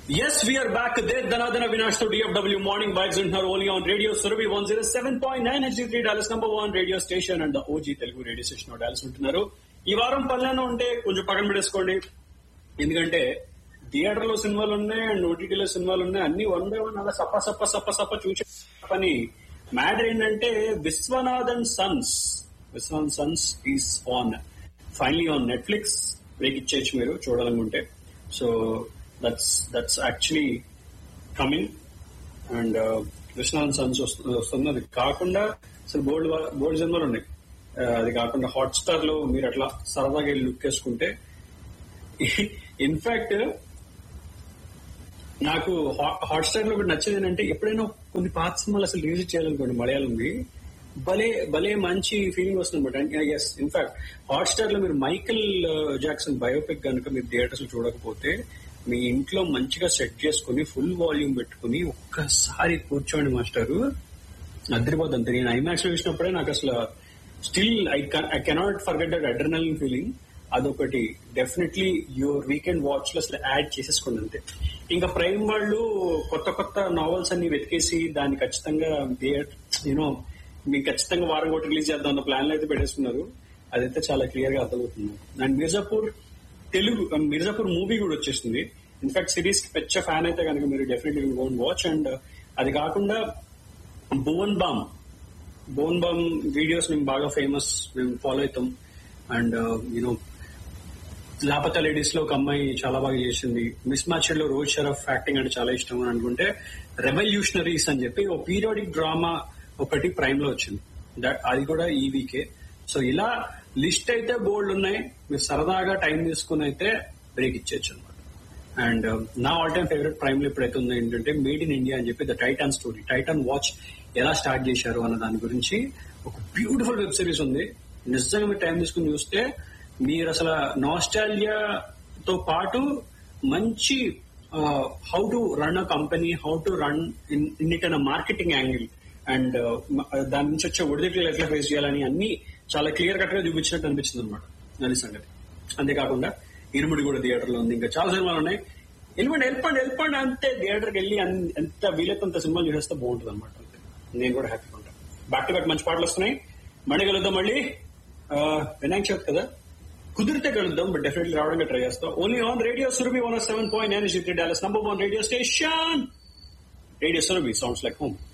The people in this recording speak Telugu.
Yes, we are back. There, Dhanadana Vinash to DFW Morning Vibes in her only on Radio Surabhi 107.9 HD3 Dallas number one radio station and the OG Telugu radio station of Dallas ఉంటున్నారు ఈ వారం పనులను ఉంటే కొంచెం పక్కన పెట్టేసుకోండి ఎందుకంటే థియేటర్ లో సినిమాలు ఉన్నాయి అండ్ ఓటీటీలో సినిమాలు ఉన్నాయి అన్ని వన్ బై వన్ అలా సప్ప సప్ప సప్ప సప్ప చూసే పని మ్యాటర్ ఏంటంటే Vishwanathan sons Vishwanathan sons is on finally on Netflix break ఇచ్చేయచ్చు మీరు చూడాలనుకుంటే so that's that's actually coming and Vishwanathan sons వస్తుంది అది కాకుండా అసలు బోర్డు బోర్డు సినిమాలు ఉన్నాయి Uh, అది కాకుండా హాట్ స్టార్ లో మీరు అట్లా సరదాగా వెళ్ళి లుక్ వేసుకుంటే ఇన్ఫాక్ట్ నాకు హాట్ స్టార్ లో ఒకటి నచ్చేది ఏంటంటే ఎప్పుడైనా కొన్ని పాత సినిమాలు అసలు రిలీజ్ చేయాలనుకోండి మలయాళంవి భలే భలే మంచి ఫీలింగ్ వస్తుంది అనమాట ఎస్ ఇన్ఫాక్ట్ హాట్ స్టార్ లో మీరు మైకిల్ జాక్సన్ బయోపిక్ కనుక మీరు థియేటర్స్ చూడకపోతే మీ ఇంట్లో మంచిగా సెట్ చేసుకుని ఫుల్ వాల్యూమ్ పెట్టుకుని ఒక్కసారి కూర్చోండి మాస్టారు అద్దరిపోద్ది అంతే నేను ఐమాక్స్ లో చూసినప్పుడే నాకు అసలు still I I cannot forget that adrenal feeling అదొకటి డెఫినెట్లీ యువర్ వీకెండ్ వాచ్ లో అసలు యాడ్ చేసేసుకోండి అంతే ఇంకా ప్రైమ్ వాళ్ళు కొత్త కొత్త నావెల్స్ అన్ని వెతికేసి దాన్ని ఖచ్చితంగా యూనో మీకు ఖచ్చితంగా వారం కొట్టి రిలీజ్ చేద్దాం అన్న ప్లాన్ అయితే పెట్టేసుకున్నారు అదైతే చాలా క్లియర్ గా అర్థమవుతుంది అండ్ మిర్జాపూర్ తెలుగు మిర్జాపూర్ మూవీ కూడా వచ్చేస్తుంది ఇన్ఫాక్ట్ సిరీస్ కి పెద్ద ఫ్యాన్ అయితే కనుక మీరు డెఫినెట్లీ గోన్ వాచ్ అండ్ అది కాకుండా భువన్ బామ్ బోన్ బామ్ వీడియోస్ మేము బాగా ఫేమస్ మేము ఫాలో అవుతాం అండ్ యూనో లాపతా లేడీస్ లో ఒక అమ్మాయి చాలా బాగా చేసింది మిస్ మ్యాచ్ లో రోజ్ షరఫ్ యాక్టింగ్ అంటే చాలా ఇష్టం అని అనుకుంటే రెవల్యూషనరీస్ అని చెప్పి ఒక పీరియాడిక్ డ్రామా ఒకటి ప్రైమ్ లో వచ్చింది దట్ అది కూడా ఈ వీకే సో ఇలా లిస్ట్ అయితే బోల్డ్ ఉన్నాయి మీరు సరదాగా టైం తీసుకుని అయితే బ్రేక్ ఇచ్చేయచ్చు అనమాట అండ్ నా ఆల్ టైమ్ ఫేవరెట్ ప్రైమ్ లో ఎప్పుడైతే ఉందో ఏంటంటే మేడ్ ఇన్ ఇండియా అని చెప్పి the Titan story Titan watch ఎలా స్టార్ట్ చేశారు అన్న దాని గురించి ఒక బ్యూటిఫుల్ వెబ్ సిరీస్ ఉంది నిజంగా మీరు టైం తీసుకుని చూస్తే మీరు అసలు నాస్టాలియాతో పాటు మంచి how to run a company how to run in it on marketing angle and దాని నుంచి వచ్చే ఒడిదిట్లు ఎట్లా ఫేస్ చేయాలని అన్ని చాలా క్లియర్ కట్ గా చూపించినట్టు అనిపించింది అనమాట అది సంగతి అంతేకాకుండా ఇరుముడి కూడా థియేటర్ లో ఉంది ఇంకా చాలా సినిమాలు ఉన్నాయి వెళ్ళిపోండి వెళ్ళిపోండి వెళ్ళిపోండి అంతే థియేటర్కి వెళ్ళి అన్- ఎంత వీలైతే అంత సినిమాలు చూసేస్తే బాగుంటుంది అనమాట నేను కూడా హ్యాపీగా ఉంటాను బ్యాక్ టు బ్యాక్ మంచి పాటలు వస్తున్నాయి మళ్ళీ కలుద్దాం మళ్ళీ ఆ, వినాయక చవితి కదా కుదిరితే కలుద్దాం బట్ డెఫినెట్లీ రావడానికి ట్రై చేస్తాం only on radio Surabhi one seven point nine Dallas number one radio station radio Surabhi sounds like home